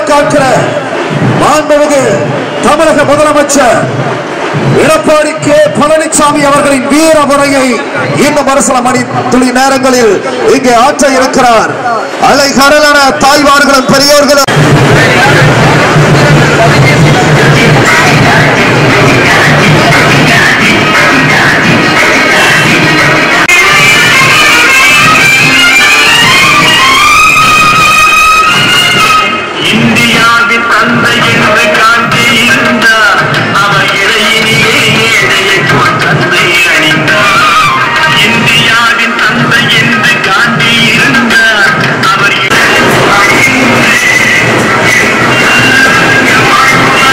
காக்கிற மாண்புமிகு தமிழக முதலமைச்சர் எடப்பாடி கே பழனிசாமி அவர்களின் வீர முறையை இன்னும் ஒரு சில மணி துளி நேரங்களில் இங்கே ஆற்ற இருக்கிறார் அலை கடலான தாய்மார்களும் பெரியோர்களும் இந்தியாவின் தந்தை என்று காந்தி இருந்தார் அவர் இடையினிலே ஏழையை போல் தந்தை அணிந்தார் இந்தியாவின் தந்தை என்று காந்தி இருந்தார் அவர்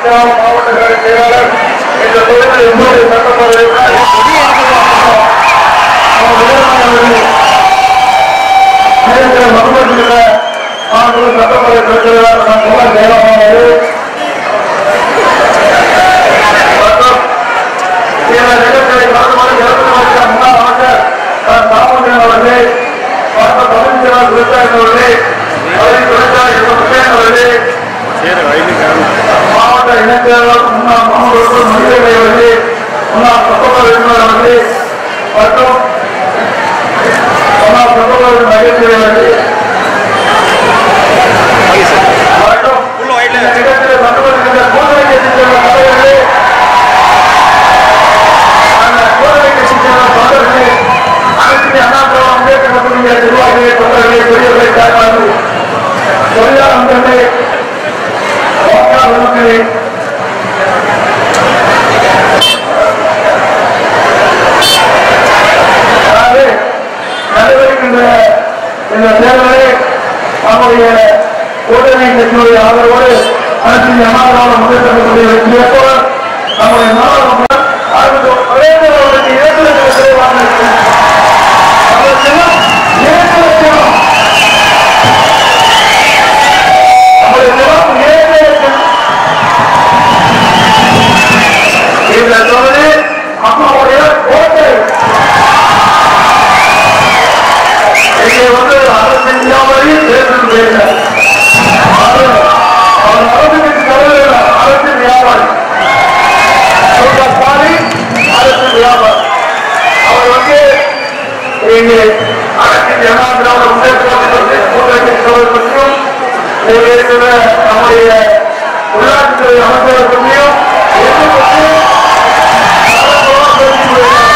சேலம் மாவட்ட கழக செயலாளர் இந்த தொகுதியில் எங்களுடைய சட்டப்பேரவை மறுபடியில் மாநில சட்டப்பேரவை செயலாளர் நான் சொல்ல நேரமானது மற்றும் இந்த நிகழ்ச்சியை கலந்துகொண்டு இறந்து வருகிற முன்னாள் அமைச்சர் நான் ராமலிங்கம் அவர்களே டாக்டர் தமிழ்ச்செல்வன் விவசாயம் அவர்களே பதவி தொழிற்சாலை முத்தையன் அவர்களே மாவட்ட இணைச் செயலாளர் முன்னாள் மாவட்ட மனிதர்களை அவர்களே முன்னாள் சட்டமன்ற உறுப்பினர் அவர்களே மற்றும் முன்னாள் சட்டமன்ற மகிழ்ச்சி அவர்களே மற்றும் இந்த நிகழ்ச்சியில் கண்டுகொள்கின்ற கூட்டணி கட்சிச் சேர்ந்த தலைவர்களே அந்த கோரிக்கை கட்சி சேர்ந்த தொண்டர்களே, அனைத்து அண்ணா திராவிட முன்னேற்ற கழகத்தினுடைய நிர்வாகிகளே, தொண்டர்களே, பெரியவர்களே, தாய்மார்களே, தொழிலாளர் நண்பர்களே, வாக்காளர் மக்களே, அதாவது நடைபெறுகின்ற இந்த தேர்தலை நம்முடைய கூட்டணி கட்சியுடைய ஆதரவோடு அனைத்து இந்திய அண்ணா திராவிட முன்னேற்ற கழகத்தினுடைய வெற்றி வேட்பாளர் நம்முடைய நாடாளுமன்ற ஆளுநர் நரேந்திர அவர்களுக்கு இரண்டு லட்சம் விரைவாக இருக்கிறார். அவர் செல்லும் இரண்டு லட்சம். நம்முடைய நிலம் இரண்டு லட்சம். இந்த தொகுதி அம்மாவுடைய கோட்டை இங்கே வந்து அரசு வியாபாரியும் தேர்தல் பேசுகிறார் அவர் அவர் அரசுக்கு தலைவர் அரசு வியாபாரி சூப்பர் ஸ்டாலின் அரசு வியாபாரம் அவர் வந்து இங்கே அரசு ஜனா திராவிட முன்னேற்ற கழகத்தின் கூட்டணி தலைவர் பற்றியும் இங்கே இருக்கிற நம்முடைய உள்ளாட்சித்துறை அமைச்சர் பற்றியும் எது பற்றியும் அடக்கமா பேசிக் கொண்டிருக்கிறார்.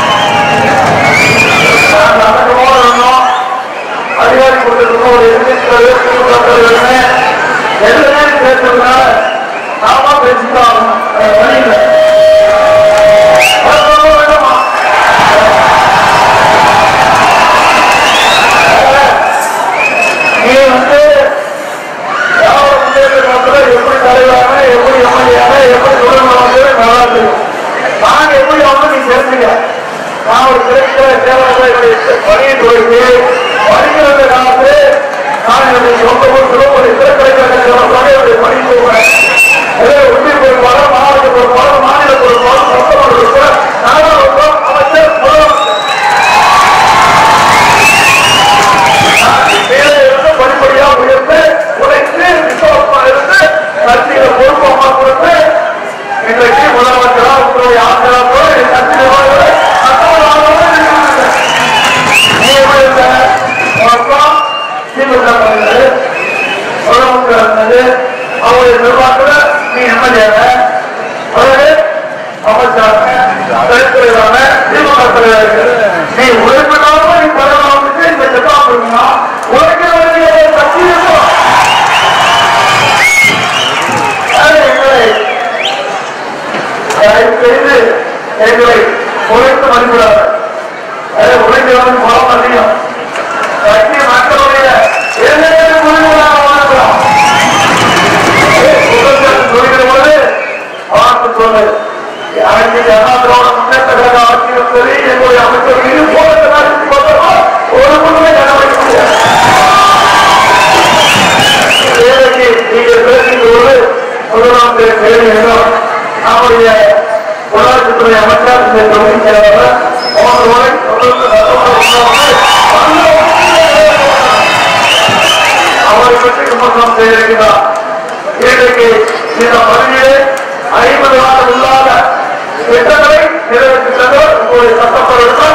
நாங்கள் அடக்கமாக இருந்தோம் அதிகாரி கொடுத்திருந்தோம் ஒரு எதிர்ப்பு தலைவர் திமுக தலைவர்னு எல்லாமே பேசுறதுனால நாம பேசிக்கலாம் வழி இல்லை அடக்கமா வேண்டாமா? நீ வந்து திராவிட முன்னேற்ற கழகத்துல எப்படி தலைவராக எப்படி எம்எல்ஏ எப்படி முதல்வர் நல்லா தெரியும் நாங்க எப்படி வந்து நீ தெரிஞ்சுக்க நான் ஒரு திரைக்கிற சேவைகளை பணியை துறைக்கு படிக்கிறது காலத்து நான் என்னுடைய சொந்த ஊர் திருப்பதி திரைக்கலைஞர் சேவைக்காக என்னுடைய பணி செய்வேன் உண்மை பொறுப்பாளர் மாவட்ட பொறுப்பாளர் மாநில பொறுப்பாளர் சட்டமன்ற உறுப்பினர் நாடாளுமன்றம் அமைச்சர் முதலமைச்சர் மேலே இருந்து படிப்படியா உயர்ந்து உழைத்து விசுவாசமா இருந்து கட்சியில பொறுப்பமா கொடுத்து இன்றைக்கு முதலமைச்சரா உங்களுடைய ஆசிரியர்களோடு கட்சி நிர்வாகிகளோடு சட்டமன்ற நீ எப்படி இருந்த மொத்தம் திமுக இருந்தது முதலமைச்சர் இருந்தது அவருடைய நிர்வாகத்துல நீ எம்எல்ஏ அவரு அமைச்சராக தலைவராக திமுக தலைவர் நீ உழைப்பினாலும் நீ பரவாயில்ல இந்த திட்டம் இருக்குன்னா உழைக்க வேண்டிய கட்சி இருக்கும் அது எங்களை தயவு செய்து எங்களை உழைத்து மதிப்பிடாது அதை உழைக்கிறவன் பலம் அதிகம் கட்சி மக்களுடைய ஏழை முடிவுகளாக வாழ்க்கலாம் சொல்கிற போது பார்த்து சொல்லு அனைத்து அண்ணா திராவிட முன்னேற்ற கழக ஆட்சியும் சரி எங்களுடைய அமைச்சர் மீது போராட்ட நடத்தி பார்த்தோம் ஒரு முழுமை நடவடிக்கை முடியாது வேலைக்கு நீங்கள் பேசுகிற போது முதலமைச்சர் செயல் என்றும் நம்முடைய உள்ளாட்சித்துறை அமைச்சர் இந்த தொகுதி செயலாளர் மூன்று முறை தொடர்ந்து சட்டமன்ற உறுப்பினர் அவரை பற்றி விமர்சனம் செய்திருக்கிறார் இன்றைக்கு இந்த பகுதியிலே ஐம்பது ஆண்டு இல்லாத திட்டங்களை நிறைவேற்றி சென்றவர் உங்களுடைய சட்டப்பேரவை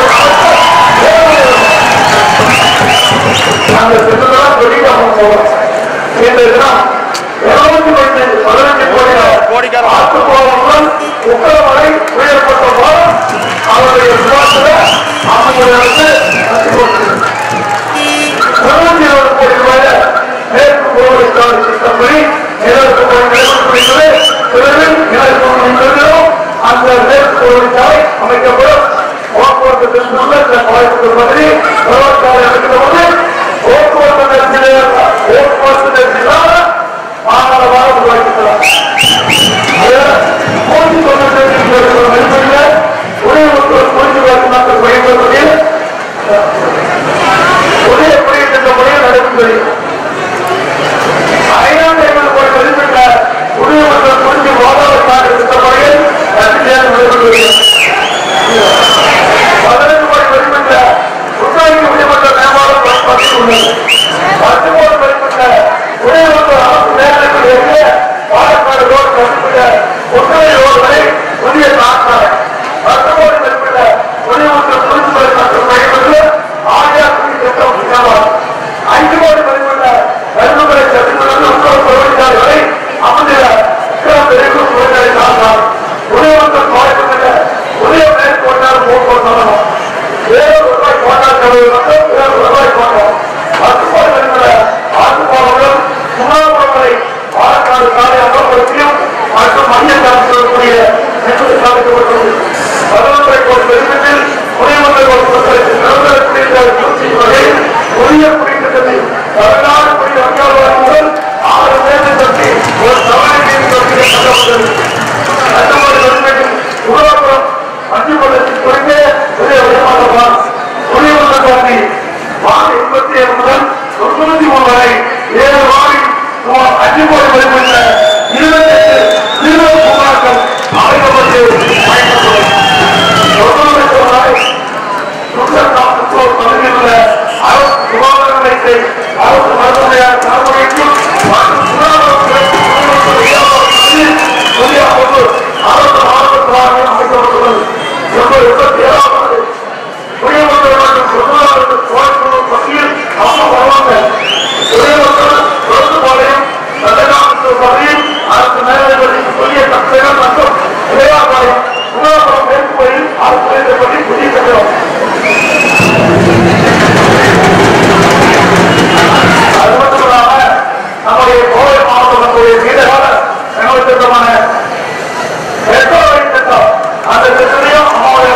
அந்த திட்டத்தெல்லாம் வெளியாக போகிறோம் இந்த தினம் இருநூத்தி பத்து பதினஞ்சு கோடி ஆற்றுப்பாலம் உத்தரவரை உயர்பட்ட பாலம் அவருடைய விவாதத்தில் அவங்களுடைய அரசு நடத்தி கொண்டிருக்கிறது இருநூத்தி இருபது கோடி ரூபாய மேற்கு புறவழிச்சாலை திட்டப்படி நிலவுக்கு போய் நிறைவேற்றப்படுகிறது விரைவில் நிறைவேற்றப்படும் அந்த மேற்கு புறவழிச்சாலை அமைக்கப்படும் போக்குவரத்து திருத்தம் இந்த பாயத்துக்கு மாதிரி புறவழிச்சாலை அமைக்கிற போது போக்குவரத்து நெரிசல் போக்குவரத்து நெரிசலான மாணவராக உருவாக்கிக்கலாம் மூன்று தொண்ணூற்றி மதிப்பெண்கள் ஒரே ஒரு புரிந்து மக்கள் பயன்படுவதில் ஒரே புரிகின்ற முறையில் நடைபெறுகிறது ஐந்தாம் தேர்தல் போய் மதிப்பிட்ட குடிமக்கள் புரிஞ்சு வாழ்வதற்கான திட்ட முறையில் ரசிகர்கள் நடைபெறுகிறது பதினைந்து கோடி மதிப்பிட்ட புத்தாய்க்கு குடிமக்கள் மேம்பாடு பற்றி உள்ளது பத்து கோடி மதிப்பிட்ட குடிமக்கள் அரசு மேல்நிலைப்பள்ளியிலிருந்து பாலக்காடு ரோடு மதிப்பிட்ட ஒற்றுமை ரோடு வரை புதிய சார்ந்தார் பத்து கோடி மதிப்பிட்ட குடிமக்கள் புரிந்து மற்றும் பயன்படுத்த ஆயிரம் கோடி திட்டம் உருவாகும். ஐந்து கோடி மதிப்பிட்ட கரும்புகளை சட்டத்திலிருந்து உட்பட தொழிற்சாலை வரை அமைந்துள்ள விக்ரம் விரைவு தொழிற்சாலை சார்ந்தார் குடிமக்கள் பாதிக்கப்பட்ட புதிய மேற்கொண்டால் போக்குவரத்து வேறொரு ரூபாய் போட்டால் செலவு மட்டும் வேறு ரூபாய் போட்டோம் பத்து கோடி மதிப்பிட்ட ஆட்டுப்பாளர்கள் சுண்ணாம்புரை பாலக்காடு சாலை அமல்படுத்தியும் மற்றும் மஞ்சள் காலத்திற்குரிய என்பது சாதிக்கப்பட்டுள்ளது பதினொன்றை கோடி மதிப்பீட்டில் குடிமக்கள் ஒரு புத்தகத்தில் நிரந்தர குடியிருந்த நூற்றி வகையில் புதிய குடியிருந்ததை தமிழ்நாடு குடி வங்காளம் முதல் ஆறு பேரை பற்றி ஒரு சவாலை கட்டப்பட்டது கட்டுப்பாடு மதிப்பீட்டில் உருவாக்கம் மஞ்சள் பள்ளத்தில் குறைந்தே புதிய விதமாக குடிமக்கள் காந்தி வார்டு எண்பத்தி ஏழு முதல் தொண்ணூத்தி மூணு வரை ஏழு வாரி சுமார் அஞ்சு கோடி மதிப்புள்ள இருபத்தெட்டு சிறுவ பூங்காக்கள் அமைக்கப்பட்டு பயன்படுத்தும் தொண்ணூறு ரூபாய் பகுதியில் உள்ள அரசு சுகாதார நிலையத்தை அரசு மருத்துவமனையாக பராமரிக்கும் மற்றும் சுகாதார புதிய அமைப்பு அரசு மாவட்ட சுகாதாரம் அமைக்கப்பட்டுள்ளது எண்பது எண்பத்தி ஏழாம் ஆண்டு குடிமக்கள் மற்றும் சுகாதாரத்து சுகாதார பகுதியில் அவங்க வருவாங்க குடிமக்கள் குளத்துப்பாளையம் சட்டகாமத்து பகுதியில் அரசு மேல்நிலைப்பள்ளி புதிய கட்டடம் மற்றும் இளையாபாளையம் சுகாதாரம் மேற்கு பகுதியில் அரசு மேல்நிலைப்பள்ளி புதிய கட்டடம் அது மட்டும் இல்லாம நம்முடைய கோவை மாவட்டத்தினுடைய நீண்டகால நினைவு திட்டமான மெட்ரோ ரயில் திட்டம் அந்த திட்டத்தையும் அம்மாவுடைய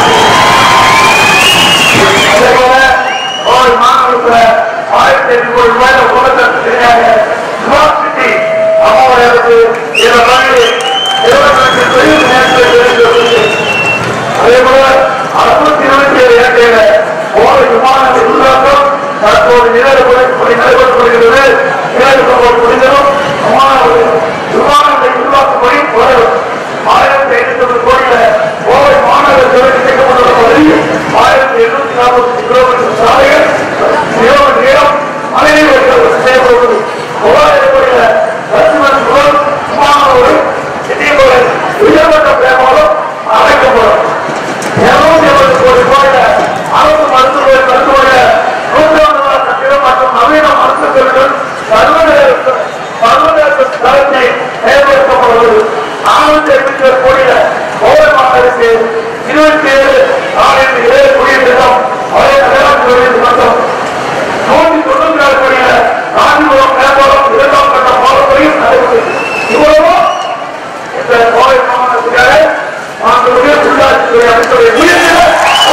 அதே போல கோவை மாநகரத்துல ஆயிரத்தி எட்டு கோடி ரூபாயில உலகத்தை தெரியாத ஸ்மார்ட் சிட்டி அம்மாவுடைய அரசு இந்த மாதிரி இருபத்தி ரெண்டு தொழில் நேரத்தில் தெரிவித்துள்ளது அதே போல அறுநூத்தி இருபத்தி ஏழு ஏழையில கோவை விமான நிர்வாகம் தற்போது நிலைப்படி நடைபெறப்படுகிறது நிலைப்படி முடிந்ததும் விமான விமான நிர்வாகப்படி குறையும் ஆயிரத்தி ஐநூத்தி கோடியில கோவை மாநகர துறைக்கு சேர்க்கப்பட்டுள்ள பகுதியில் ஆயிரத்தி எண்ணூத்தி நாற்பத்தி கிலோமீட்டர் சாலைகள் கிலோமீட்டர் நீளம் மழைநீர் வடிகால் செய்யப்படுவது கோவாயிரப்படியில லட்சுமண் முதல் விமானோடு இதேபோல உயர்மட்ட பேமாலும் அமைக்கப்படும் இருநூத்தி ஐம்பது கோடி ரூபாயில அரசு மருத்துவ மருத்துவமனை நூற்றாண்டு கால கட்டிடம் மற்றும் நவீன மருத்துவர்கள் பல்வேறு பல்வேறு தரத்தை செயல்படுத்தப்படுவது நானூத்தி எண்பத்தி ஏழு கோடியில கோவை மாநகருக்கு இருபத்தி ஏழு நாலு ஏழு குடியிருந்தோம் அதே நகரம் குடியிருந்த மட்டும் நூற்றி தொண்ணூத்தி நாலு கோடியில காஞ்சிபுரம் மேம்பாலம் இரண்டாம் கட்ட பாலத்தையும் நடைபெற்றது இவ்வளவும் இந்த கோவை மாவட்டத்திலே மாண்புமிகு உள்ளாட்சித்துறை அமைச்சருடைய முயற்சிகள்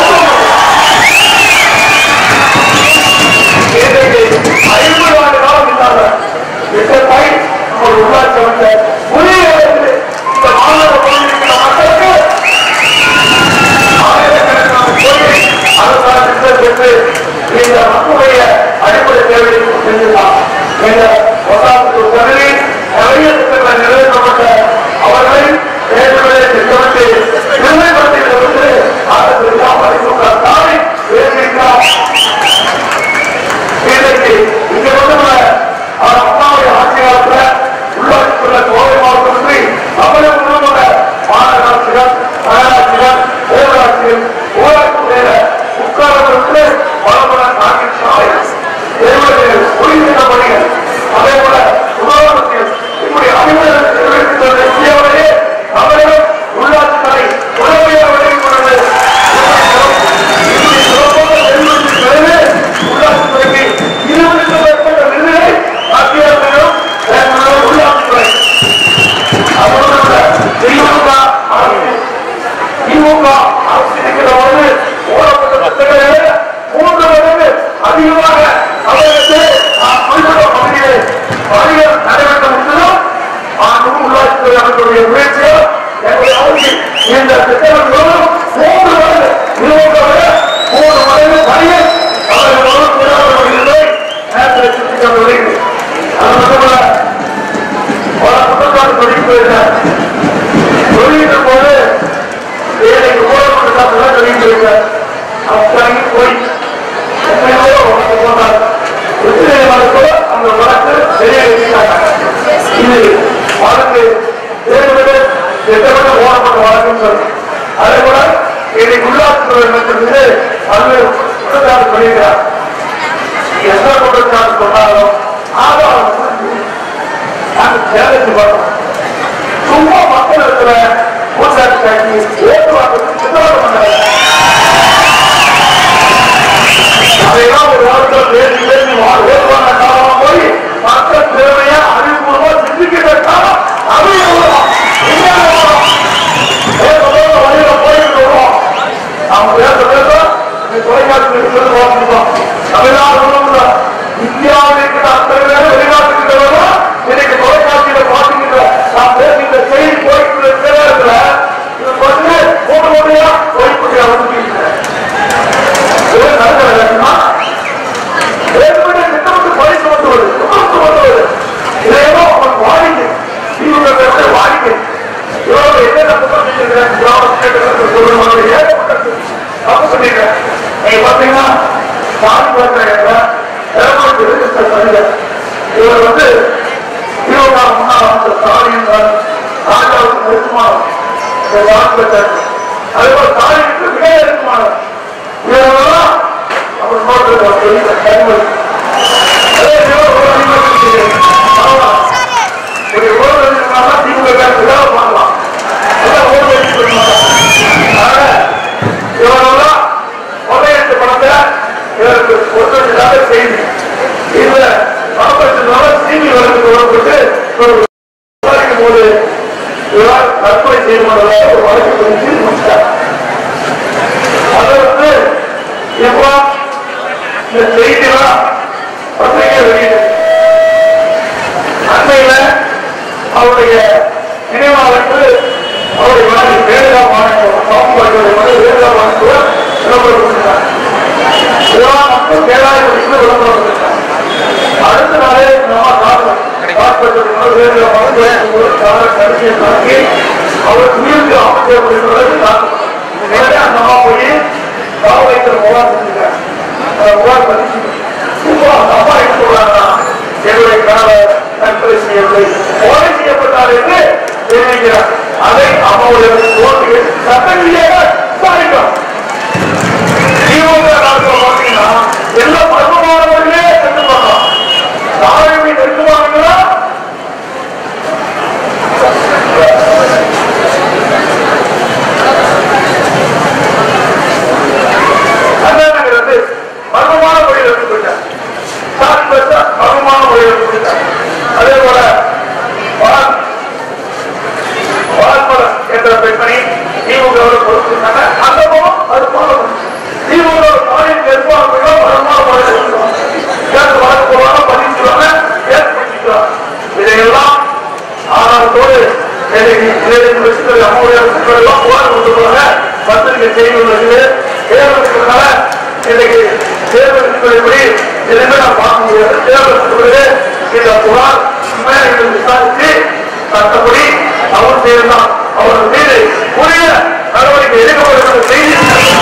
இன்றைக்கு ஐம்பது ஆண்டு காலம் இல்லாத திட்டத்தை நம்ம உள்ளாட்சி அமைச்சர் புதிய இடத்தில் இந்த மாநில பகுதியில் இருக்கிற மக்களுக்கு ஆயிரக்கணக்கான கோடி அரசாங்க திட்டம் பெற்று இந்த மக்களுடைய அடிப்படை தேவையை செஞ்சுதான் இந்த ஒன்றாவது பகுதி நிறைய திட்டங்கள் நிறைவேற்றப்பட்ட அவர்களை தேர்தலை திட்டமிட்டு நிர்ணயப்படுத்தியிலிருந்து அரசு மதிமுக தானே பேசுகிறார் இன்றைக்கு இங்க மட்டுமல்ல அவர் அம்மாவுடைய ஆட்சி காலத்துல உள்ளாட்சிக்குள்ள கோவை பெற்றவர்களும் மூன்று மடங்கு இருபது விட மூணு மடங்கு பணியை அவர்களோடு கூடாதவர்களை நேரத்தில் சுட்டிக்காட்ட வருகிறது அது மட்டுமல்ல பல குற்றச்சாட்டு தொடங்கி போயிருந்தார் சொல்லிட்டு போது வேலைக்கு ஊழல் தான் தொடங்கி போயிருந்தார் அவங்க போய் உண்மையாவே உனக்கு போனார் உச்சநீதிமன்றத்தில் அந்த வழக்கு சரியாக இது வழக்கு தேர்தல் திட்டமிட்டு ஓடப்பட்ட வழக்குன்னு சொல்லி அதே போல இன்னைக்கு உள்ளாட்சித்துறை அமைச்சருக்கு பல்வேறு குற்றச்சாட்டு சொல்லியிருக்கிறார் எந்த குற்றச்சாட்டு சொன்னாலும் ஆதாரம் நாங்கள் சேலஞ்சு பார்த்தோம் சும்மா மக்கள் இருக்கிற கூட்டாட்சி காட்டி ஓட்டு வாங்குறதுக்கு சித்தவாதம் பண்ணாங்க அதையெல்லாம் ஒரு காலத்துல பேசி பேசி ஓட்டுவாங்க காலமா போய் மக்கள் திறமையா அறிவுபூர்வமா சிந்திக்கிற காலம் அறிவுபூர்வம் வழியில போயிட்டு வருவோம் அவங்க பேச பேச தொலைக்காட்சி இருக்கிறது பார்த்துருக்கோம் தமிழ்நாடு உணவுல இந்தியாவில் இருக்கிற அத்தனை பேர் வெளிநாட்டுக்கு இருக்கிறவங்க இன்னைக்கு தொலைக்காட்சியில பாத்துக்கிட்ட நான் பேசுகிற செய்தி போயிட்டு இருக்கிற இடத்துல இது வந்து மூணு மூணையா போய்க்குடியா வந்து நடக்கிறதுனா ஏற்கனவே திட்டமிட்டு பரிசு வந்து வருது சுமத்து வந்து வருது இதையோ அவன் வாடிக்கை இவங்க பேச வாடிக்கை இவங்க என்னென்ன குற்றம் செஞ்சிருக்கிறேன் கிராம சொல்லுவாங்க ஏகப்பட்ட தப்பு பண்ணிருக்கேன் நீங்க பாத்தீங்கன்னா சாமி பார்க்கறாங்க திறமைக்கு ரிஜிஸ்டர் பண்ணுங்க இவர் வந்து திமுக முன்னாள் அமைச்சர் ஸ்டாலின் ராஜாவுக்கு நெருக்கமானவர் ஒரு வாக்கு பெற்றார் அதே போல ஸ்டாலினுக்கு மிக நெருக்கமானவர் இவரெல்லாம் அவர் நோட்டு பெரிய கனிமொழி அதே போல ஒரு அணிமொழி செய்யுங்க. அவ்வளவுதான். ஒரு ஓய்வு எடுக்கணும்னா திமுக காரங்க வேலை பார்க்கலாம். அதான் ஓய்வு எடுக்கணும். அதனால இவரெல்லாம் கொள்ளையடிச்ச பணத்தை இவருக்கு ஒத்துழைச்சதாக செய்தி. இதுல பணம் பெற்றதுனால சிபி வழக்கு தொடரப்பட்டு ஒரு விசாரிக்கும் போது இவர் தற்கொலை செய்து கொண்டதாக ஒரு வழக்கு பதிவு முடிச்சார் அதை வந்து இப்போ இந்த செய்திலாம் பத்திரிகை வெளியிடு அண்மையில அவருடைய நினைவாளருக்கு அவருடைய மனைவி வேலுதா மாணவர் பாம்புடைய மனைவி வேலுதா மாணவர் விளம்பரம் கொடுத்தார் இதெல்லாம் மக்கள் கேளாய் படித்து விளம்பரம் கொடுத்தார் அடுத்த நாளே நம்ம காரணம் ஹாஸ்பிட்டல் வேலுதா மாணவர் ஒரு கால கருவியை தாக்கி அவர் உயிருக்கு ஆபத்து ஏற்படுகிறது தாக்கம் உடனே அந்த அம்மா போய் காவல்துறை முகாம் செஞ்சுட்டாங்க அந்த முகாம் பதிச்சு இப்போ அந்த அம்மா என்ன சொல்றாங்கன்னா என்னுடைய கணவர் தற்கொலை செய்யவில்லை கொலை செய்யப்பட்டார் என்று தெரிவிக்கிறார் அதை அம்மாவுடைய கோர்ட்டுக்கு சட்டரீதியாக விசாரிக்கிறோம் திமுக நாட்டில் பார்த்தீங்கன்னா எல்லா பருவமானவர்களே சென்று பண்ணலாம் தாழ்மை நெருக்கமானங்களா அண்ணா நகர் வந்து மர்மமான முறையில் இருந்து போயிட்டார் சார் பெற்ற மர்மமான முறையில் இருந்து போயிட்டார் அதே போல பால் பால்மலம் என்ற பெண்மணி திமுக பொறுத்திருந்தாங்க அந்த முகம் அது போல திமுக தாயின் நிர்வாகங்களோ மர்மமான முறையில் இருந்தோம் கேட்டு வழக்கு போவாங்க பதிச்சுவாங்க கேட்டு பண்ணிக்குவாங்க இதையெல்லாம் ஆதாரத்தோடு அம்மாவுடைய எல்லாம் புகார் கொண்டு போறாங்க பத்திரிகை செய்தி உள்ளது தேர்தலுக்குனால இன்னைக்கு தேர்தல் விதிமுறைப்படி எதுவுமே நான் பார்க்க முடியாது தேர்தல் பிறகு இந்த புகார் உண்மையாக இருந்து விசாரித்து சட்டப்படி அவர் செய்யலாம் அவர் மீது உரிய நடவடிக்கை எடுக்கப்படும் என்ற செய்தி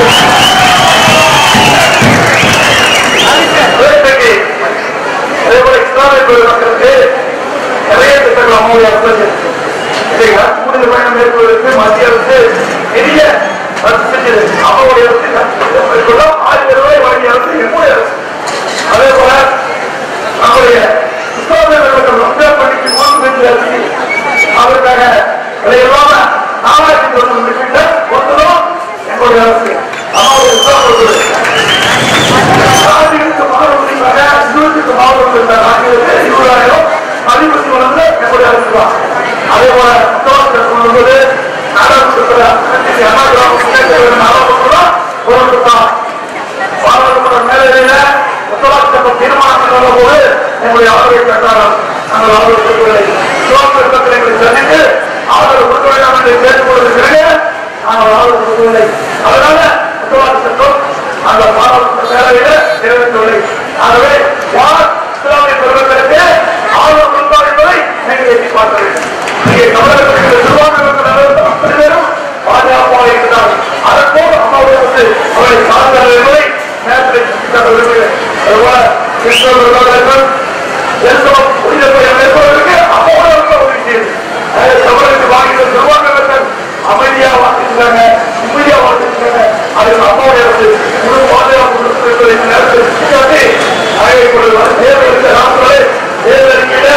இன்றைக்கு அதே போல இஸ்லாமிய கோயில் மக்களுக்கு நிறைய திட்டங்கள் அம்மாவுடைய அரசு இதை அரசு பயணம் மேற்கொள்வதற்கு மத்திய அரசு பெரிய ரத்து செஞ்சது அம்மாவுடைய அரசு மேற்கொள்ளும் ஆயிரம் ரூபாய் வழங்கிய அரசு எம்முடைய அரசு அதே போல நம்முடைய இஸ்லாமியர்களுக்கு ரம்ஜான் பண்டிகை மூன்று பெற்ற அரசு அதற்காக இதையெல்லாம் நாலாயிரத்தி தொண்ணூறு கிட்ட ஒன்றும் எங்களுடைய அரசு அம்மாவுடைய இஸ்லாமியர்கள் ஆதிக்கு மாணவர்களுக்காக இருபத்துக்கு மாணவர்களுக்காக ஆகியது இருபதாயிரம் அதிபதி வளர்ந்து நம்முடைய அரசு தான் அதே போல புத்தகத்தில் கொள்வது நாடாளுமன்றத்தில் அண்ணா கிராம நாடாளுமன்றம் ஒரு தான் பாராளுமன்ற மேலையில முத்தலாட்சம் தீர்மானம் சொல்லும் போது எங்களுடைய ஆதரவை கட்டாரம் நாங்கள் ஆதரவு கொடுக்கவில்லை சிவப்பு எங்களுக்கு சந்தித்து ஆதரவு கொடுக்க வேண்டாம் என்று கேட்டுக்கொள்வதற்கு நாங்கள் ஆதரவு ஆகவே யார் இஸ்லாமிய பெருமக்களுக்கு ஆர்வம் கொடுத்தார் என்பதை நீங்கள் எண்ணி பார்க்க வேண்டும் இங்கே தமிழகத்தில் நிர்வாகங்கள் அத்தனை பேரும் பாதுகாப்பாக இருக்கிறார் அதற்கோடு அம்மாவுடைய வந்து அவரை சார்ந்தார் என்பதை நேரத்தில் சுட்டிக்காட்ட விரும்புகிறேன் அதுபோல கிறிஸ்தவ நிர்வாகங்கள் எல்லாம் புனிதப்பை மேற்கொள்வதற்கு அம்மாவோட உதவி செய்யுது அதே தமிழகத்தில் வாங்கிய நிர்வாகங்கள் அமைதியா வாங்கிருக்காங்க நிம்மதியா வாங்கிருக்காங்க அதுக்கு அம்மாவுடைய அரசு முழு பாதுகாப்பு கொடுத்திருப்பதை இந்த நேரத்தில் சுட்டிக்காட்டி அதை இப்பொழுது வர தேர்தலுக்கு நாட்களே தேர்தலில்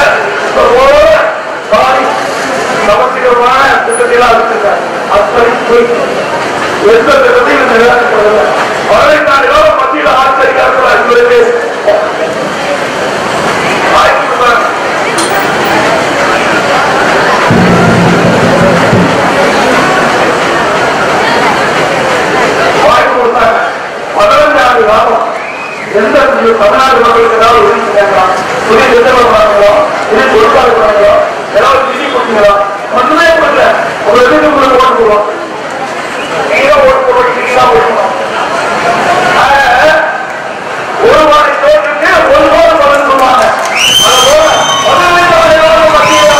சாரி சமச்சீரமான திட்டத்தையெல்லாம் வச்சிருக்காங்க அத்தனை போய் எந்த திட்டத்தையும் இந்த நேரத்தில் சொல்லல பதினைந்தாண்டு காலம் மத்தியில் ஆச்சரியார்கள் என்பதற்கு வாய்ப்பு கொடுத்தாங்க. வாய்ப்பு கொடுத்தாங்க பதினஞ்சு ஆண்டு காலம் எந்த தமிழ்நாடு மக்களுக்கு ஏதாவது உதவி செஞ்சாங்களா புதிய திட்டம் பண்ணாங்களோ புதிய பொருட்காடு பண்ணாங்களோ ஏதாவது நிதி கொடுத்தீங்களா ஒண்ணுமே பண்ணல ஒரு இடத்துக்கு உங்களுக்கு ஓட்டு போடுவோம் நீங்க ஓட்டு போடுவோம் நீங்க தான் ஓட்டு போடுவோம் ஆக, ஒரு வாரி சோற்றுக்கு ஒரு வாரம் பலன் சொல்லுவாங்க அதுபோல பதினைந்து ஆண்டுகளாக மத்தியில்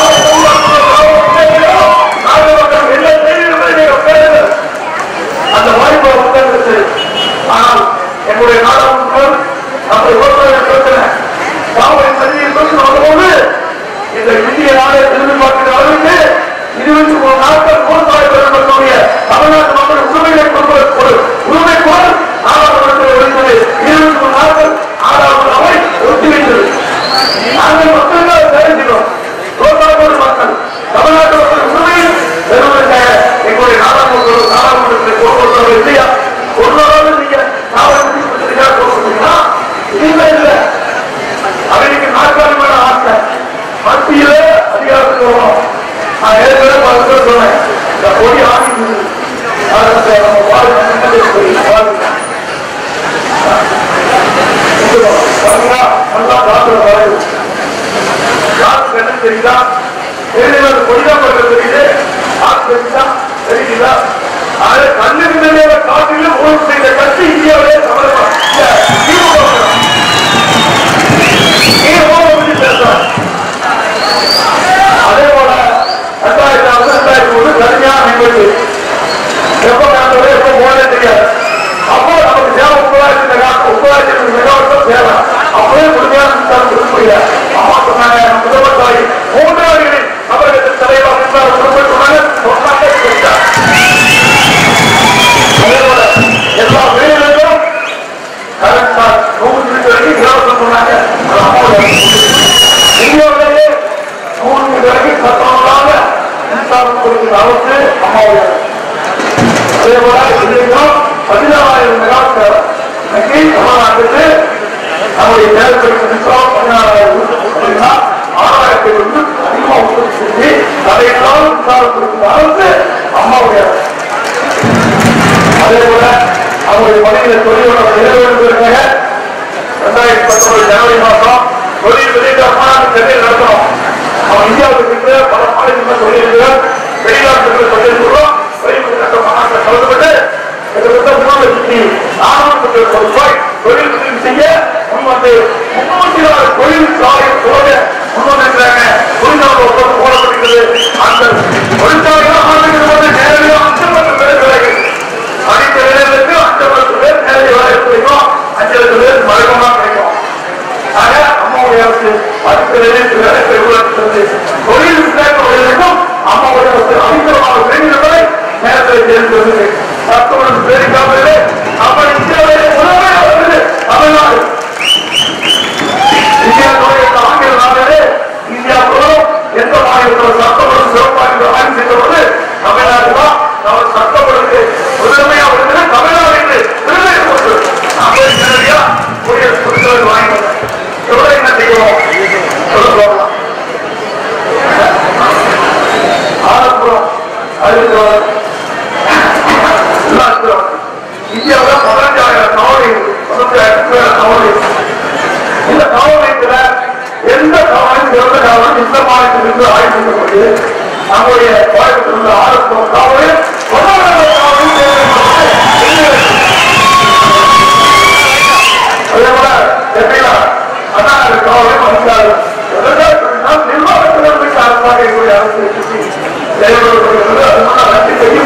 நாடு மக்கள் என்ன செய்திருப்பதை நீங்கள் பேசுங்கள் அந்த வாய்ப்பு உட்கார்ந்துச்சு ஆனால் என்னுடைய நாடாளுமன்றம் நம்ம விவசாயம் பேசுறேன் காவலை சதியை பேசி வந்தபோது இந்த இந்திய நாடை திரும்பி பார்க்கிற அளவுக்கு இருபத்தி மூணு நாட்கள் விவசாய பெருமக்களுடைய தமிழ்நாட்டு மக்கள் உரிமைகளை கொண்டு ஒரு உரிமை குரல் நாடாளுமன்றத்தில் ஒழித்தது இருபத்தி மூணு நாட்கள் நாடாளுமன்ற அவை ஒத்திவைத்தது நாங்கள் மக்கள் தெரிஞ்சுக்கிறோம் விவசாய மக்கள் தமிழ்நாட்டு மக்கள் உரிமையை பெறுவதற்காக எங்களுடைய நாடாளுமன்ற நாடாளுமன்றத்தில் கொண்டு வந்தவர் இல்லையா ஒரு நாளாவது நீங்க நாடாளுமன்றத்துக்காக கொண்டு வந்தீங்கன்னா இல்லை இல்லை அமெரிக்க நாற்காலி மேல ஆசை மத்தியில அதிகாரத்துக்கு வரும் நான் ஏற்கனவே பல பேர் சொன்னேன் இந்த கொடி ஆடி அதை நம்ம வாழ்க்கை வாழ்க்கை பாருங்க நல்லா காத்துல வரையும் யாருக்கு என்ன தெரியுதா தெரியுதா கொடிதான் பண்றது தெரியுது யாருக்கு தெரியுதா தெரியுதா அது கண்ணுக்கு தெரியாத காட்டிலும் ஊழல் செய்த கட்சி இந்தியாவிலே தமிழகம் இந்த திமுக நீ ஊழல் பத்தி பேசுறாங்க அதே போல ரெண்டாயிரத்தி ஆறு ரெண்டாயிரத்தி மூணு கடுமையான விபத்து எப்ப காட்டுறது எப்ப போனே தெரியாது அப்போ நமக்கு தேவை முப்பதாயிரத்தி மெகா முப்பதாயிரத்தி மெகாவாட் தேவை அப்படியே முழுமையான மின்சாரம் கொடுக்க முடியல அம்மா சொன்னாங்க நம்ம முதல்வர் தாய் மூன்றாவது தமிழகத்தின் தலைவர் மின்சாரம் கொடுக்க சொன்னாங்க சொன்னாங்க கொடுத்தார். அதே போல எல்லா வீடுகளிலும் கரண்ட் சார் நூறு மீட்டர் வரைக்கும் இலவசம் சொன்னாங்க அது அம்மாவோட இந்தியாவிலேயே நூறு மீட்டர் வரைக்கும் சத்தமில்லாத மின்சாரம் கொடுக்கிற அரசு அம்மாவுடைய அதே போல இன்றைக்கும் பதினாலாயிரம் மெகாவாட் இன்னைக்கு தமிழ்நாட்டுக்கு நம்முடைய தேவைப்படுகிற மின்சாரம் பதினாலாயிரம் அப்படின்னா ஆறாயிரத்தி வந்து அதிகமா உற்பத்தி செஞ்சு அதையெல்லாம் மின்சாரம் கொடுக்கிற அரசு அம்மாவுடைய அரசு அதே போல அவருடைய பணியில தொழிலோட நிறைவேறுவதற்காக ரெண்டாயிரத்தி பத்தொன்பது ஜனவரி மாதம் தொழில் வெளியிட்ட மாநாடு சென்னையில் நடத்தணும் அவன் இந்தியாவுக்கு சென்று பல மாநிலங்கள் தொழில்கள் வெளிநாட்டுக்கு தொழில்களும் வெளிநாட்டு மாநாட்டில் கலந்துபட்டு கிட்டத்தட்ட மூணு லட்சத்தி நானூறு கோடி ரூபாய் தொழில் முதலீடு செய்ய முன் வந்து முன்னூத்தி நாலு தொழில் சாலை போக முன் வந்திருக்கிறாங்க தொழிலாளர் ஒப்பந்தம் போடப்பட்டிருக்கிறது அந்த தொழிற்சாலைகள் ஆண்டுகள் வந்து நேரடியாக அச்சப்பட்ட பிறகு அனைத்து நிலையங்களுக்கு அஞ்சு லட்சம் பேர் நேரடி வேலை கிடைக்கும் அஞ்சு லட்சம் பேர் மறைமுகமா கிடைக்கும் ஆக அம்மாவுடைய அரசு அடுத்த நிலையத்தில் வேலை பெறுவதற்கு தொழில் விளையாட்டுக்கும் அம்மாவுடைய அரசு அதிகமான விரைவுகளை நேரத்தில் தெரிவித்தது சத்தமுடன் பேரிக்காமலே நம்ம இந்தியாவிலே உலகமே வருது தமிழ்நாடு இந்தியாவுடைய இந்த ஆங்கில நாளிலே இந்தியா முழுவதும் எந்த மாநிலத்தில் சட்டமன்ற சிறப்பாக ஆய்வு செய்தபோது தமிழ்நாடு தான் நம்ம சட்டமன்றத்து முதன்மையா வருகிறது தமிழ்நாடு என்று விருதை கொண்டு நாம நேரடியா குடியரசு துணைத்தலைவர் வாங்கி எவ்வளவு என்ன செய்யணும் எவ்வளவு சொல்லலாம் ஆலப்புறம் அறிவித்தவர் எல்லாத்திலும் இந்தியாவில் பதினஞ்சாயிரம் காவலி பதினஞ்சாயிரம் காவலி இந்த காவலயத்துல எந்த காவலும் எந்த காவலும் இந்த மாநிலத்திலிருந்து ஆய்வு செய்யப்பட்டு நம்முடைய கோயம்புத்தூர் உள்ள ஆலப்புறம் காவலில் பதினாறாயிரம் காவலும் தேர்ந்தெடுக்கப்பட்டு அதே போல எப்படின்னா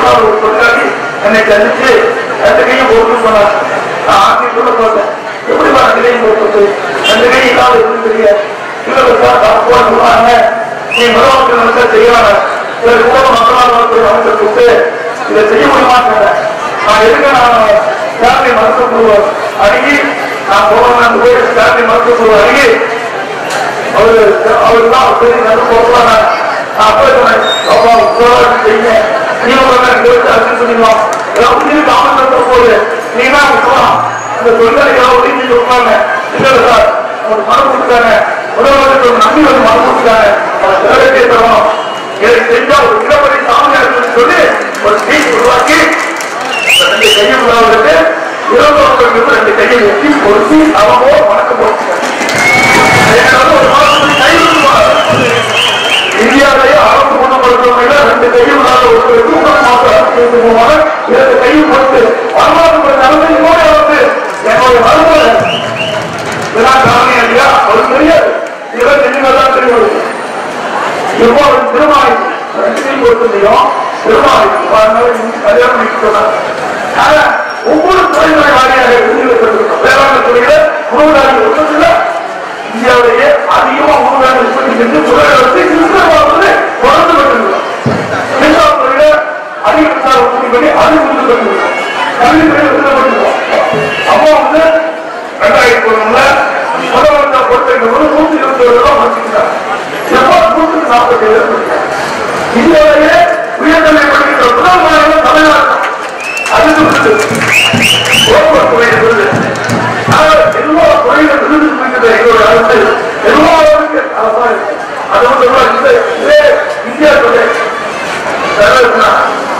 முன்னாள் ஒரு தொழிலாளி என்னை சந்திச்சு ரெண்டு கையும் பொறுத்து சொன்னார் நான் ஆசிரியர் பார்த்தேன் எப்படி ரெண்டு கையும் பொறுத்து ரெண்டு கையும் இல்லாத இருந்து தெரியாது இல்லை சார் தப்புவா சொல்லுவாங்க நீ முதலமைச்சர் வந்து செய்யறாங்க சரி கூட மக்களால் வளர்த்துறை அமைச்சர் கூப்பிட்டு இதை செய்ய முடியுமான்னு கேட்டேன் நான் எதுக்கு நான் ஃபேமிலி மருத்துவ குழு அணுகி நான் போகணும் போய் ஃபேமிலி மருத்துவ குழு அணுகி அவரு அவரு தான் சரி நல்ல போடுவாங்க நான் அப்ப சொன்னேன் அப்பா உத்தரவாதம் செய்யுங்க நீங்க கேட்டு அரசு பண்ணிக்கலாம் ஏதாவது உங்களுக்கு ஆமந்தத்தை போது நீங்க தான் சொல்லலாம் அந்த தொழிலாளிகளை ஒதுக்கி சொல்றாங்க இல்ல சார் ஒரு மனம் கொடுத்தாங்க முதலமைச்சர் நம்பி வந்து மனம் கொடுத்தாங்க அதை நிறைவேற்றி தரணும் இதை செஞ்சா ஒரு இடப்படி சாமியார் சொல்லி ஒரு சீட் உருவாக்கி ரெண்டு கையை உருவாக்கிட்டு இருபது ரெண்டு கையை வெட்டி பொறுத்து அவமோ வணக்கம் போட்டுருக்காங்க ஒரு மாதத்துக்கு கை இந்தியாவிலேயே அரசு குணப்படுத்துவதில் ரெண்டு கையும் இல்லாத ஒருத்தருக்கு ஒரு மாதம் போவாங்க இரண்டு கையும் கொடுத்து வரலாற்று நடந்து கூட வந்து என்னுடைய மருத்துவர் இதெல்லாம் காரணம் இல்லையா ஒரு தெரியாது இதெல்லாம் தெரியுமா தெரியும் இப்போ ஒரு திருமாய் ரெண்டு கொடுத்துலையும் திருமாய் கல்யாணம் பண்ணிட்டு சொன்னாங்க ஆனா ஒவ்வொரு துறைமுறை வாரியாக விருதுகள் வேளாண் துறையில உணவுதாரி உற்பத்தியில இந்தியாவிலேயே அதிகமா உணவுதாரி உற்பத்தி செஞ்சு துறையிலிருந்து கிறிஸ்தவ தொடர்ந்து கொண்டிருக்கிறோம் கிறிஸ்தவ துறையில அதிக மின்சார உற்பத்தி பண்ணி அது விருது பெற்றிருக்கோம் கல்வி துறையில் விருது பெற்றிருக்கோம் அப்போ வந்து ரெண்டாயிரத்தி ஒண்ணுல முதலமைச்சர் பொறுத்திருக்கும் போது நூத்தி இருபத்தி ஏழு ரூபாய் வச்சுக்கிட்டாங்க எப்போ நூத்தி நாற்பத்தி ஏழு இந்தியாவிலேயே உயர்கல்வி படிக்கிற முதல் மாநிலம் தமிழ்நாடு அதுக்கு விருது போக்குவரத்து துறையில் விருது ஆனால் எல்லா துறையிலும் விருது குறிக்கிறது எங்களுடைய அரசு எல்லாருக்கும் அரசாங்கம் அது மட்டும் இல்ல, இந்த இதே இந்தியா துறை நிறைவேற்றினா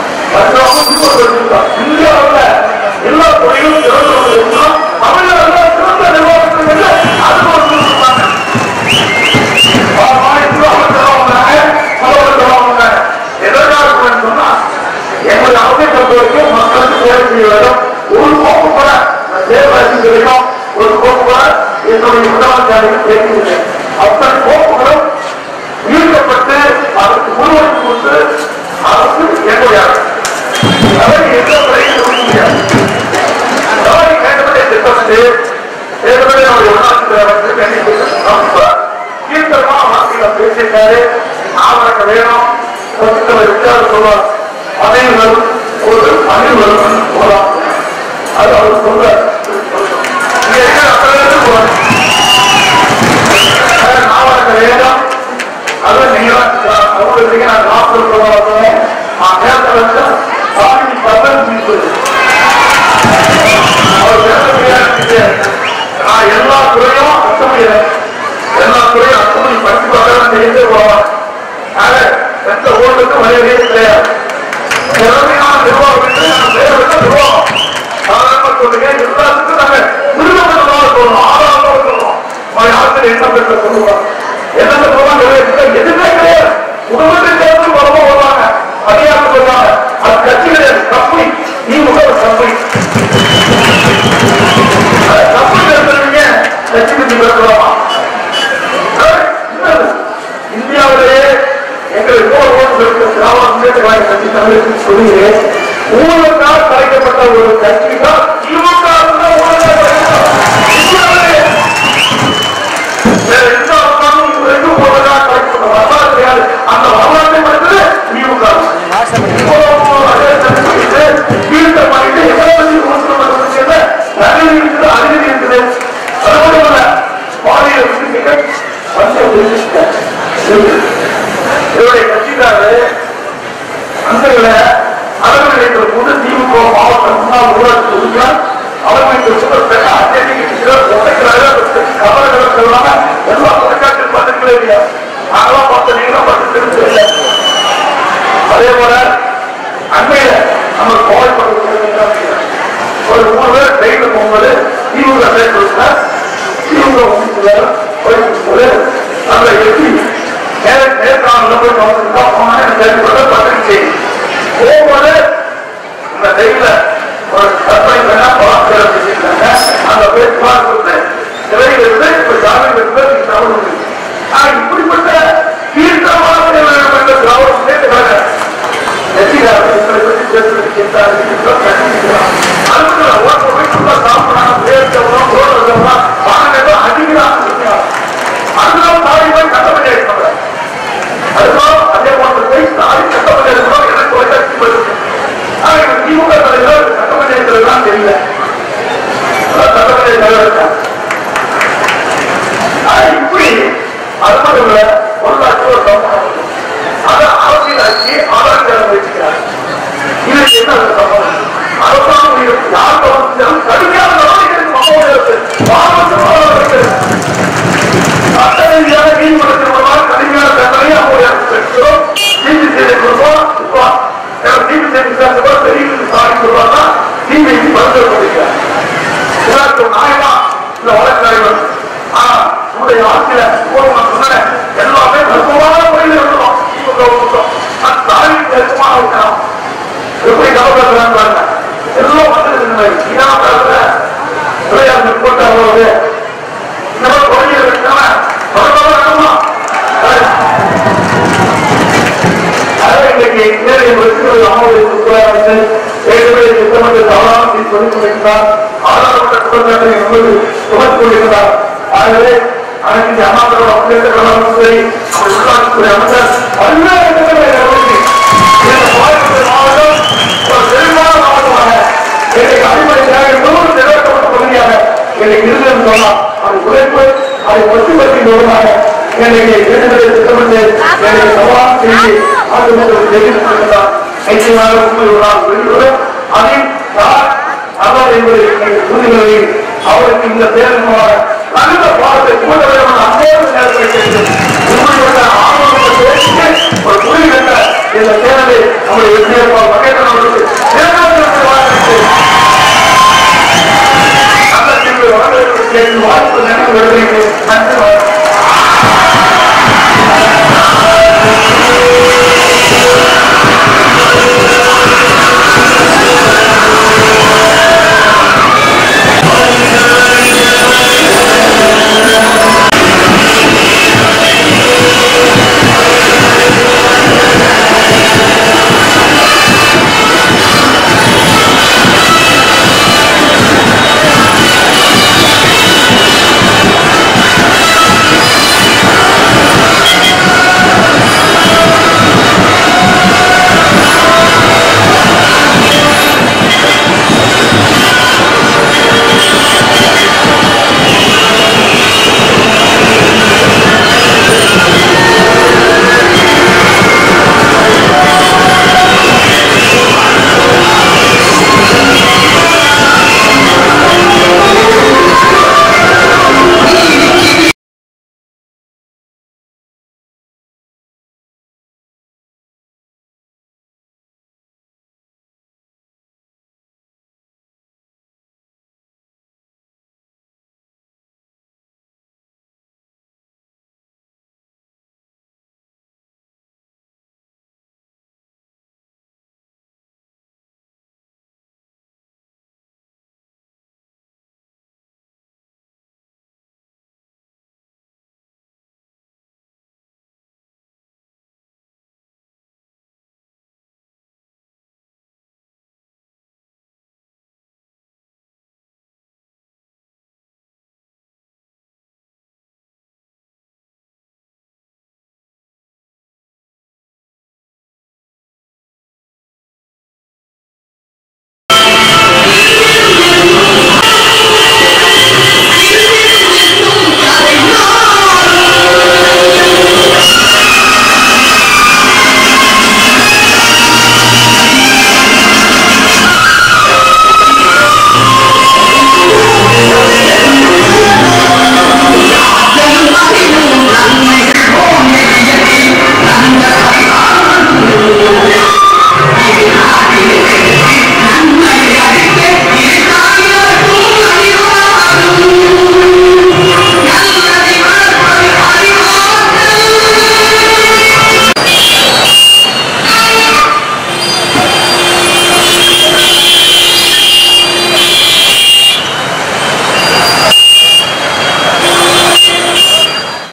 இந்தியாவில் எல்லா துறையிலும் சிறந்து கொண்டிருக்கிறோம் தமிழ்நாடுல சிறந்த நிர்வாகத்தில் அது ஒரு விருது கொடுத்தாங்க. மாநிலத்தில் அமைச்சராக வந்தாங்க முதலமைச்சராக வந்தாங்க எதற்காக சொன்னா எங்களுடைய அரசை பொறுத்த வரைக்கும் மக்களுக்கு சேவை செய்ய வேண்டும் ஒரு கோப்பு கூட தேர்வாசி கிடைக்கும் ஒரு கோப்பு கூட என்னுடைய முதலமைச்சருக்கு பேசுகிறேன் அத்தனை கோப்புகளும் ஈர்க்கப்பட்டு அதற்கு முன்வடிப்பு கொடுத்து அரசு என்னுடைய அரசு அதை எந்த முறையும் சொல்ல முடியாது அதாவது கேட்டபடி திட்டமிட்டு ஏற்கனவே நம்முடைய உள்நாட்டு அமைச்சர் கண்டிப்பு ரொம்ப கீழ்த்தரமா வார்த்தைகளை பேசியிருக்காரு ஆவணக்க வேணும் பக்கத்துல விட்டாரு சொல்லுவார் அதையும் வரும் ஒரு அணில் வரும் போலாம் அது அவர் சொல்ற இங்க இருக்கிற அத்தனை பேருக்கு போறாங்க ஆவணக்க வேணும் அது நீங்க அவங்களுக்கு நான் நாற்பது சொல்லுவாங்க நான் நேரத்தை வச்சா சாமி பதன் தீர்ப்பு அவர் பேசக்கூடிய நான் எல்லா துறையும் அர்த்தமையிறேன் எல்லா துறையும் அர்த்தமணி படிச்சு பார்க்கலாம் தெரிந்தே போவான் ஆக எந்த ஊருக்கு மரியாதையே கிடையாது திறமையான நிர்வாகத்துக்கு நான் பேர் விட்ட நிர்வாகம் சாதாரண சொல்லுங்க எல்லாத்துக்கும் நாங்க நிறுவனமாக சொல்லணும் ஆதாரமாக சொல்லணும் அவன் யாருக்கு என்ன பேச சொல்லுவாங்க என்னென்ன சொல்லுவாங்க எதுவுமே கிடையாது குடும்பத்தை சேர்ந்து வரமா வருவாங்க அதிகாரம் சொல்லுவாங்க அது கட்சி கிடையாது கம்பெனி திமுக ஒரு கம்பெனி தப்பு பேசுறீங்க கட்சி பத்தி பேசலாமா இந்தியாவிலேயே எங்கள் இன்னொரு ஓட்டு இருக்கிற திராவிட முன்னேற்ற கழக கட்சி தமிழகத்தில் சொல்லுகிறேன் ஊழலால் கலைக்கப்பட்ட ஒரு கட்சி தான் திமுக தான் ஊழலால் கலைக்கப்பட்ட இந்தியாவிலேயே வேற எந்த அரசாங்கம் இதுவரைக்கும் ஊழலால் கலைக்கப்பட்ட வரலாறு கிடையாது அந்த வரலாற்றை மட்டுமே திமுக இப்போ அதே தடுப்பு கீழ்த்த பண்ணிட்டு எவ்வளவு கொடுத்து நகரி இருக்குது அருகதி இருக்குது அது மட்டும் இல்ல பாலியல் இருக்குது பஞ்சம் இவருடைய கட்சிக்காரர் அந்த அளவு நிலைக்கிற போது திமுக மாவட்ட முன்னாள் ஊராட்சி உறுப்பினர் அவர்களுக்கு சுத்தப்பட்ட அதிகாரிகள் ஒத்தைக்கிறார்கள் கவலைகளை சொல்லாம எல்லா தொலைக்காட்சியில் பார்த்துக்கவே இல்லையா நாங்களாம் பார்த்து நீங்களும் பார்த்து தெரிஞ்சு அதே போல அண்மையில நம்ம கோவைப்பட்டு ஒரு மூணு பேர் ட்ரெயின்ல போகும்போது திமுக சேர்த்து திமுக ஒன்றியத்துல போயிட்டு அந்த எட்டி நேர்காணல போய் கவனிச்சுட்டா போனேன் கேள்விப்பட்ட பத்திரிகை செய்தி போகும்போது இந்த ட்ரெயின்ல ஒரு கற்பனை பண்ணா பலாத்கார செஞ்சிருக்காங்க அந்த பேர் புகார் கொடுத்து சிறையில் இருந்து இப்ப ஜாமீன் இருந்து தவறு இருக்கு. ஆனா இப்படிப்பட்ட தீர்க்கமான திராவிட முன்னேற்ற கழக கட்சி முடியாது எங்களை பற்றி பேசுவதற்கின்றார் அதுக்கு ஓட்ட போய் நல்லா சாப்பிடலாம் பேர்த்தவங்க ஓடுறவங்க வாங்க அடிக்கிறாங்க அதுதான் தாய் போய் கட்டப்படி அடிப்பாங்க அதுதான் அதே போன்ற போய் தாய் கட்டப்படி அடிக்கணும் எனக்கு ஒரு கட்சி வருது ஆனா எனக்கு திமுக தலைவர் கட்டப்படி அடிக்கிறதுலாம் தெரியல அதான் கட்டப்படி தலைவர் ஆனா இப்படி அது மட்டும் இல்ல பொருளாட்சி ஒரு சம்பளம் அதை அரசியலாக்கி ஆதாரம் வச்சுக்கிறார் இதுக்கு என்ன அது சம்பளம் அரசாங்கம் யார் கவனிச்சாலும் கடுமையான நடவடிக்கை சம்பவம் இருக்கு பாரபட்சமாக இருக்கு சட்டரீதியாக நீதிமன்றத்தில் மூலமாக கடுமையான தண்டனை அவங்க பெற்றோம் நீதி செய்தி கொடுப்போம் இப்போ நீதி செய்தி சேர்ந்து பெரிய சாரி சொல்லுவாங்க நீதி பரிந்துரை பண்ணிக்கிறார் இதற்கு நாயமா இந்த வழக்கறிஞர் ஆனா உங்களுடைய ஆட்சியில ஒரு நான் சொன்னேன் எல்லாமே தர்மமான முறையில் இருக்கணும் அது தாய் நெருக்கமான இருக்கணும் எப்படி கவலைப்படுறாங்க பாருங்க எல்லாம் வந்து ஈனா பேசுற விளையாட்டு போட்டாங்க இந்த மாதிரி குழந்தைகள் இருக்காம பரவாயில்ல அதாவது இன்னைக்கு நேரடி வச்சுக்கிறது அம்மாவுடைய சுற்றுலாச்சு ஏற்கனவே திட்டமிட்டு தவறான சொல்லிக் கொண்டிருக்கிறார் ஆதாரப்பட்ட குற்றச்சாட்டை என்பது சுமத்திக் கொண்டிருக்கிறார் ஆகவே அனைத்து இந்த அம்மாக்களோட முன்னேற்ற சரி உள்ளாட்சித்துறை அமைச்சர் பல்வேறு திட்டங்களை நிறைவேற்றி இந்த கோயம்புத்தூர் மாவட்டம் ஒரு செழிப்பான மாவட்டமாக இன்னைக்கு அடிப்படை தேவை நூறு நிறைவேற்றப்பட்ட பகுதியாக இன்னைக்கு இருந்தது சொல்லலாம் அது உழைப்பு அதை ஒற்றுமைக்கு மூலமாக இன்னைக்கு விடுதலை திட்டமிட்டு இன்னைக்கு சவால் செய்து ஆண்டு மக்கள் தெரிவித்திருக்கிறார் நிச்சயமாக உண்மை உள்ளார் வெளியுறவு அதில் யார் அவர் என்பதை நீங்கள் புரிந்துகளை அவருக்கு இந்த தேர்தல் மூலமாக நல்ல பாடத்தை கூட வேண்டும் அப்போது நேரத்தில் உண்மையுள்ள ஆர்வத்தை பேசி ஒரு புரிதல் இந்த தேர்தலை நம்முடைய வெற்றியை